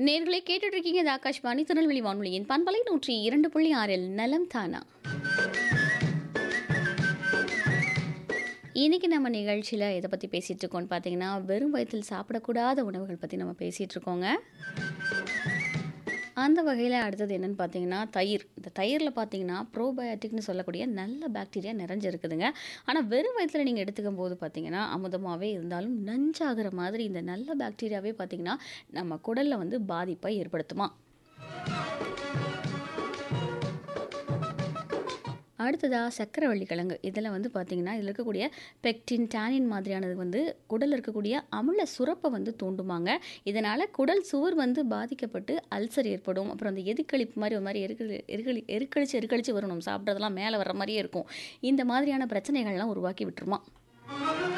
நேர்களை கேட்டுட்டு இருக்கீங்க இது ஆகாஷ்வாணி திருநெல்வேலி வானொலியின் பண்பலை நூற்றி இரண்டு புள்ளி ஆறில் நலம் தானா இன்னைக்கு நம்ம நிகழ்ச்சியில் எதை பற்றி பேசிகிட்டு இருக்கோம்னு பார்த்தீங்கன்னா வெறும் வயிற்றில் சாப்பிடக்கூடாத உணவுகள் பற்றி நம்ம பேசிகிட்டு இருக்கோங்க அந்த வகையில் அடுத்தது என்னன்னு பார்த்தீங்கன்னா தயிர் இந்த தயிரில் பார்த்தீங்கன்னா ப்ரோபயோட்டிக்னு சொல்லக்கூடிய நல்ல பாக்டீரியா நிறைஞ்சிருக்குதுங்க ஆனால் வெறும் வயிற்றில் நீங்கள் எடுத்துக்கும் போது பார்த்தீங்கன்னா அமுதமாகவே இருந்தாலும் நஞ்சாகிற மாதிரி இந்த நல்ல பாக்டீரியாவே பார்த்தீங்கன்னா நம்ம குடலில் வந்து பாதிப்பை ஏற்படுத்துமா அடுத்ததாக சக்கரவள்ளி கிழங்கு இதில் வந்து பார்த்திங்கன்னா இதில் இருக்கக்கூடிய பெக்டின் டேனின் மாதிரியானது வந்து குடலில் இருக்கக்கூடிய அமில சுரப்பை வந்து தூண்டுமாங்க இதனால் குடல் சுவர் வந்து பாதிக்கப்பட்டு அல்சர் ஏற்படும் அப்புறம் அந்த எதிர்கழிப்பு மாதிரி ஒரு மாதிரி எருக்களி எருக்களி எருக்கழிச்சு எருக்கழிச்சு வரும் நம்ம சாப்பிட்றதெல்லாம் மேலே வர்ற மாதிரியே இருக்கும் இந்த மாதிரியான பிரச்சனைகள்லாம் உருவாக்கி விட்டுருமா